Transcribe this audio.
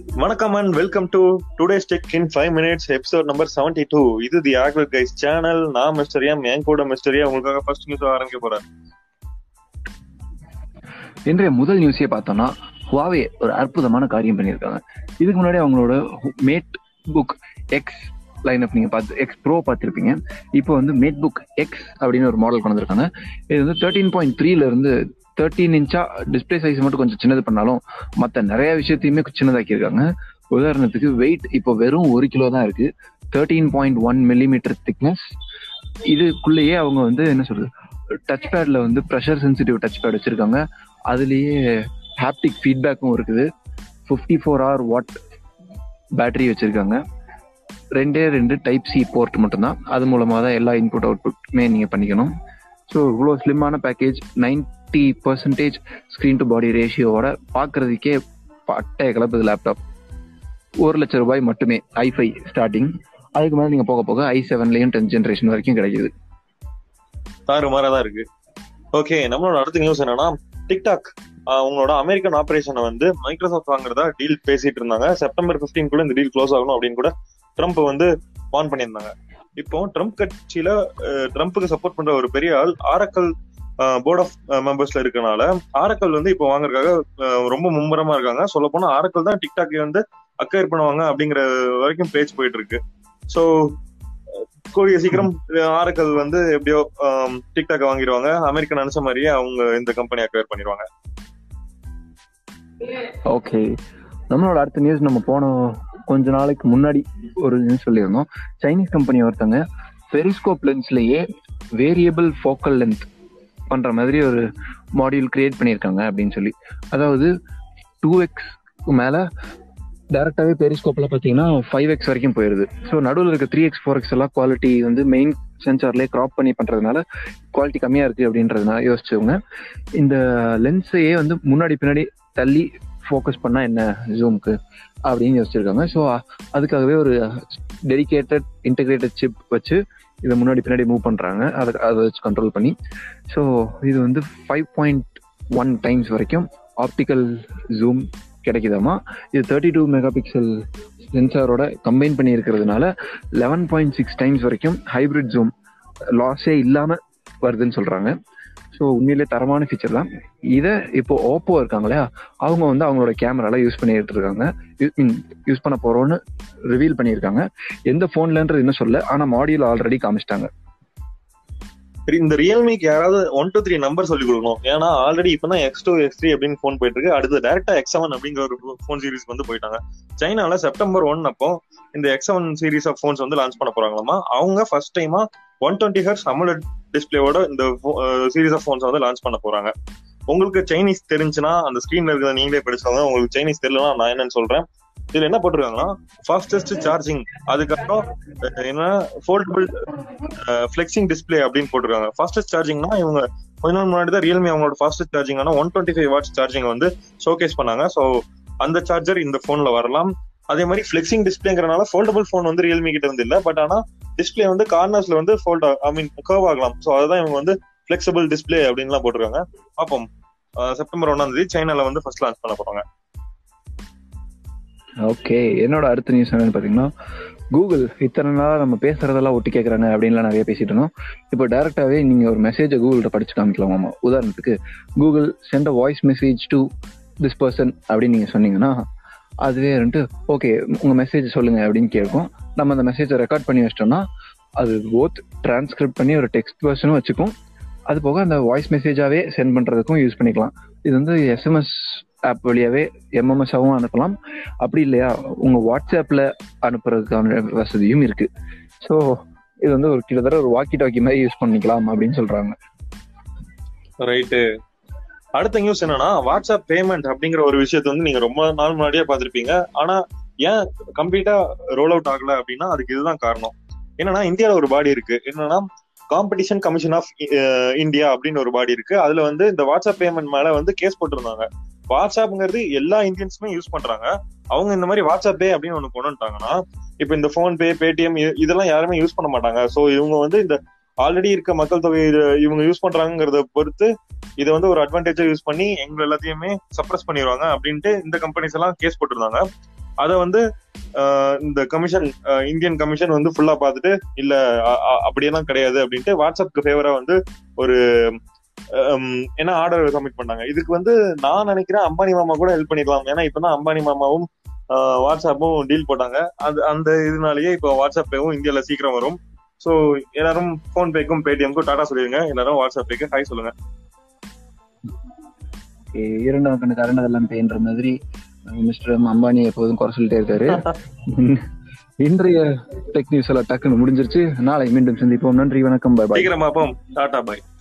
வணக்கம் and welcome to today's tech in five minutes episode number seventy two இது the ஆக்வல் guys channel நான் மிஸ்டரியா என் கூட மிஸ்டரியா உங்களுக்காக ஃபர்ஸ்ட் நியூஸ் ஆரம்பிக்க போறேன் இன்றைய முதல் நியூஸே பார்த்தோம்னா ஹுவாவே ஒரு அற்புதமான காரியம் பண்ணியிருக்காங்க இதுக்கு முன்னாடி அவங்களோட MateBook X line up நீங்க பார்த்து எக்ஸ் ப்ரோ பார்த்துருப்பீங்க இப்போ வந்து மேட் புக் எக்ஸ் அப்படின்னு ஒரு மாடல் கொண்டு வந்திருக்காங்க இது வந்து தேர்ட்டீன் பாயிண்ட் த்ரீல இருந்து தேர்ட்டீன் இன்ச்சா டிஸ்பிளே சைஸ் மட்டும் கொஞ்சம் சின்னது பண்ணாலும் மற்ற நிறைய விஷயத்தையுமே சின்னதாக்கியிருக்காங்க உதாரணத்துக்கு வெயிட் இப்போ வெறும் ஒரு கிலோ தான் இருக்கு thirteen point one millimetre thickness இதுக்குள்ளேயே அவங்க வந்து என்ன சொல்றது டச் பேட்ல வந்து ப்ரெஷர் சென்சிட்டிவ் டச் பேட் வச்சிருக்காங்க அதுலேயே ஹாப்டிக் ஃபீட்பேக்கும் இருக்குது fifty four hour watt battery வச்சிருக்காங்க ரெண்டே ரெண்டு டைப் சி போர்ட் மட்டும்தான் அது மூலமாக தான் எல்லா இன்புட் அவுட்புட்டுமே நீங்கள் பண்ணிக்கணும் ஸோ இவ்வளோ ஸ்லிம்மான package ninety percentage screen to body ரேஷியோவோட பார்க்கறதுக்கே பட்டைய கலப்புது லேப்டாப் ஒரு லட்சம் ரூபாய் மட்டுமே ஐஃபை ஸ்டார்டிங் அதுக்கு மேலே நீங்கள் போக போக ஐ செவன்லேயும் டென்த் ஜென்ரேஷன் வரைக்கும் கிடைக்குது தாறு தான் இருக்கு ஓகே நம்மளோட அடுத்த நியூஸ் என்னன்னா டிக்டாக் உங்களோட அமெரிக்கன் ஆபரேஷனை வந்து மைக்ரோசாஃப்ட் வாங்குறதா டீல் பேசிட்டு இருந்தாங்க செப்டம்பர் பிப்டீன் கூட இந்த டீல் க்ளோஸ் ஆகணும் அப்படின்னு கூட ட்ரம்ப் வந்து வான் பண்ணியிருந்தாங்க இப்போ ட்ரம்ப் கட்சியில ட்ரம்ப்புக்கு சப்போர்ட் பண்ற ஒரு பெரிய ஆள் ஆரக்கல் போர்ட் ஆஃப் மெம்பர்ஸ்ல இருக்கனால ஆரக்கல் வந்து இப்போ வாங்குறதுக்காக ரொம்ப மும்முரமா இருக்காங்க சொல்ல போனா ஆரக்கல் தான் டிக்டாக்கை வந்து அக்கயர் பண்ணுவாங்க அப்படிங்கிற வரைக்கும் பேச்சு போயிட்டு இருக்கு ஸோ கூடிய சீக்கிரம் ஆரக்கல் வந்து எப்படியோ டிக்டாக் வாங்கிடுவாங்க அமெரிக்கா நினைச்ச மாதிரியே அவங்க இந்த கம்பெனி அக்வயர் பண்ணிடுவாங்க ஓகே நம்மளோட அடுத்த நியூஸ் நம்ம போன கொஞ்ச நாளைக்கு முன்னாடி ஒரு நியூஸ் சொல்லியிருந்தோம் சைனீஸ் கம்பெனி ஒருத்தங்க பெரிஸ்கோப் லென்ஸ்லயே வேரியபிள் ஃபோக்கல் லென்த் பண்ற மாதிரி ஒரு மாடியூல் கிரியேட் பண்ணியிருக்காங்க அப்படின்னு சொல்லி அதாவது டூ எக்ஸ் மேல டேரக்டாவே பெரிஸ்கோப்ல பாத்தீங்கன்னா ஃபைவ் எக்ஸ் வரைக்கும் போயிருது ஸோ நடுவில் இருக்க த்ரீ எக்ஸ் ஃபோர் எக்ஸ் எல்லாம் குவாலிட்டி வந்து மெயின் சென்சார்லேயே கிராப் பண்ணி பண்றதுனால குவாலிட்டி கம்மியா இருக்கு அப்படின்றதுனால யோசிச்சவங்க இந்த லென்ஸையே வந்து முன்னாடி பின்னாடி தள்ளி ஃபோக்கஸ் பண்ணா என்ன ஜூம்க்கு அப்படின்னு யோசிச்சிருக்காங்க ஸோ அதுக்காகவே ஒரு டெடிக்கேட்டட் இன்டகிரேட்டட் சிப் வச்சு இதை முன்னாடி பின்னாடி மூவ் பண்றாங்க அதை அதை வச்சு கண்ட்ரோல் பண்ணி ஸோ இது வந்து ஃபைவ் பாயிண்ட் ஒன் டைம்ஸ் வரைக்கும் ஆப்டிக்கல் ஜூம் கிடைக்குதாமா இது தேர்ட்டி டூ மெகா பிக்சல் சென்சாரோட கம்பைன் பண்ணி இருக்கிறதுனால லெவன் பாயிண்ட் சிக்ஸ் டைம்ஸ் வரைக்கும் ஹைபிரிட் ஜூம் லாஸே இல்லாம வருதுன்னு சொல்றாங்க ஸோ உண்மையிலே தரமான ஃபீச்சர் தான் இதை இப்போ ஓப்போ இருக்காங்க இல்லையா அவங்க வந்து அவங்களோட கேமரால யூஸ் பண்ணிட்டு இருக்காங்க யூஸ் பண்ண போறோம்னு ரிவீல் பண்ணியிருக்காங்க எந்த ஃபோன்லன்றது இன்னும் சொல்ல ஆனா மாடியூல் ஆல்ரெடி காமிச்சிட்டாங்க இந்த ரியல்மிக்கு யாராவது ஒன் டூ த்ரீ நம்பர் சொல்லி கொடுக்கணும் ஏன்னா ஆல்ரெடி இப்பதான் எக்ஸ் டூ எக்ஸ் த்ரீ அப்படின்னு ஃபோன் போயிட்டு இருக்கு அடுத்து டேரக்டா எக்ஸ் செவன் அப்படிங்கிற ஒரு ஃபோன் சீரிஸ் வந்து போயிட்டாங்க சைனால செப்டம்பர் ஒன் அப்போ இந்த X seven series of phones வந்து லான்ச் பண்ண போறாங்களாமா அவங்க ஃபர்ஸ்ட் டைமா ஒன் டுவெண்ட்டி ஹர்ஸ் அமலட் டிஸ்பிளேவோட இந்த சீரிஸ் ஆஃப் ஃபோன்ஸ் வந்து லான்ச் பண்ண போறாங்க உங்களுக்கு சைனீஸ் தெரிஞ்சுன்னா அந்த ஸ்கிரீன்ல இருக்கிறத நீங்களே படிச்சாங்க உங்களுக்கு சைனீஸ் தெரியலனா நான் என்னன்னு சொல்றேன் இதுல என்ன போட்டிருக்காங்கன்னா ஃபாஸ்டஸ்ட் சார்ஜிங் அதுக்கப்புறம் என்ன ஃபோல்டபிள் ஃபிளெக்சிங் டிஸ்பிளே அப்படின்னு போட்டிருக்காங்க ஃபாஸ்டஸ்ட் சார்ஜிங்னா இவங்க கொஞ்ச நாள் முன்னாடி தான் ரியல்மி அவங்களோட ஃபாஸ்டஸ்ட் சார்ஜிங் ஆனா one twenty five watts charging வந்து ஷோகேஸ் பண்ணாங்க ஸோ அந்த சார்ஜர் இந்த போன்ல வரலாம் அதே மாதிரி ஃபிளெக்சிங் டிஸ்பிளேங்கிறனால ஃபோல்டபுள் ஃபோன் வந்து ரியல்மி கிட்ட இருந்து இல்ல பட் ஆனா டிஸ்பிளே வந்து கார்னர்ஸ்ல வந்து ஃபோல்ட் ஐ மீன் கர்வ் ஆகலாம் ஸோ அதுதான் இவங்க வந்து ஃபிளெக்சிபிள் டிஸ்பிளே அப்படின்லாம் போட்டிருக்காங்க பார்ப்போம் செப்டம்பர் ஒன்னாம் தேதி சைனால வந்து ஃபர்ஸ்ட் லான்ச் பண்ண போறாங்க ஓகே என்னோட அடுத்த நியூஸ் என்னன்னு பாத்தீங்கன்னா கூகுள் இத்தனை நாள் நம்ம பேசுறதெல்லாம் ஒட்டி கேட்கறாங்க அப்படின்லாம் நிறைய பேசிட்டு இருந்தோம் இப்போ டேரக்டாவே நீங்க ஒரு மெசேஜை கூகுள்கிட்ட படிச்சு காமிக்கலாமா உதாரணத்துக்கு Google send voice message to this person அப்படின்னு நீங்க சொன்னீங்கன்னா அதுவே வந்துட்டு ஓகே உங்க மெசேஜ் சொல்லுங்க அப்படின்னு கேட்கும் நம்ம அந்த மெசேஜை ரெக்கார்ட் பண்ணி வச்சிட்டோம்னா அது போத் டிரான்ஸ்கிரிப்ட் பண்ணி ஒரு டெக்ஸ்ட் பர்சனும் வச்சுக்கும் அது போக அந்த வாய்ஸ் மெசேஜாவே சென்ட் பண்றதுக்கும் யூஸ் பண்ணிக்கலாம் இது வந்து எஸ்எம்எஸ் ஆப் வழியாவே எம்எம்எஸ்ஸாவும் அனுப்பலாம் அப்படி இல்லையா உங்க வாட்ஸ்அப்ல அனுப்புறதுக்கான வசதியும் இருக்கு ஸோ இது வந்து ஒரு கிட்டத்தட்ட ஒரு வாக்கி டாக்கி மாதிரி யூஸ் பண்ணிக்கலாம் அப்படின்னு சொல்றாங்க ரைட்டு அடுத்த நியூஸ் என்னன்னா வாட்ஸ்அப் பேமெண்ட் அப்படிங்கிற ஒரு விஷயத்த வந்து நீங்க ரொம்ப நாள் முன்னாடியே பார்த்திருப்பீங்க ஆனா ஏன் கம்ப்ளீட்டா ரோல் அவுட் ஆகல அப்படின்னா அதுக்கு இதுதான் காரணம் என்னன்னா இந்தியாவில் ஒரு பாடி இருக்கு என்னன்னா காம்படிஷன் கமிஷன் ஆஃப் இந்தியா அப்படின்னு ஒரு பாடி இருக்கு அதுல வந்து இந்த வாட்ஸ்அப் பேமெண்ட் மேல வந்து கேஸ் போட்டிருந்தாங்க வாட்ஸ்அப்ங்கிறது எல்லா இந்தியன்ஸுமே யூஸ் பண்றாங்க அவங்க இந்த மாதிரி வாட்ஸ்அப் பே அப்படின்னு ஒண்ணு கொண்டு வந்துட்டாங்கன்னா இப்ப இந்த போன் பே பேடிஎம் இதெல்லாம் யாருமே யூஸ் பண்ண மாட்டாங்க சோ இவங்க வந்து இந்த ஆல்ரெடி இருக்க மக்கள் தொகை இவங்க யூஸ் பண்றாங்கிறத பொறுத்து இதை வந்து ஒரு அட்வான்டேஜா யூஸ் பண்ணி எங்க எல்லாத்தையுமே சப்ரஸ் பண்ணிடுவாங்க அப்படின்ட்டு இந்த கம்பெனிஸ் எல்லாம் கேஸ் போட்டிருந்தாங்க அதை வந்து ஆஹ், இந்த கமிஷன் இந்தியன் கமிஷன் வந்து ஃபுல்லா பார்த்துட்டு இல்ல அ- அ- அப்படியெல்லாம் கிடையாது அப்படின்ட்டு வாட்ஸ்அப்க்கு ஃபேவரா வந்து ஒரு ஹம், என்ன ஆர்டர் சப்மிட் பண்ணாங்க இதுக்கு வந்து நான் நினைக்கிறேன் அம்பானி மாமா கூட ஹெல்ப் பண்ணிக்கலாம் ஏன்னா இப்பதான் அம்பானி மாமாவும் ஆஹ், வாட்ஸ்அப்பும் டீல் போட்டாங்க அது அந்த இதனாலேயே இப்போ வாட்ஸ்அப் பேவும் இந்தியால சீக்கிரம் வரும் ஸோ எல்லாரும் ஃபோன் பேக்கும் பேடிஎம்க்கும் டாடா சொல்லிருங்க எல்லாரும் வாட்ஸ்அப் பேக்கு ஹாய் சொல்லுங்க Okay, இரண்டாம் கண்ணு கரண்டதெல்லாம் பேன்ற மாதிரி மிஸ்டர் அம்பானி எப்போதும் குறை சொல்லிட்டே இருக்காரு இன்றைய டெக் நியூஸ் எல்லாம் டக்குன்னு முடிஞ்சிருச்சு நாளை மீண்டும் சந்திப்போம் நன்றி வணக்கம் பாய் பாய் சீக்கிரம் பார்ப்போம் டாடா பாய்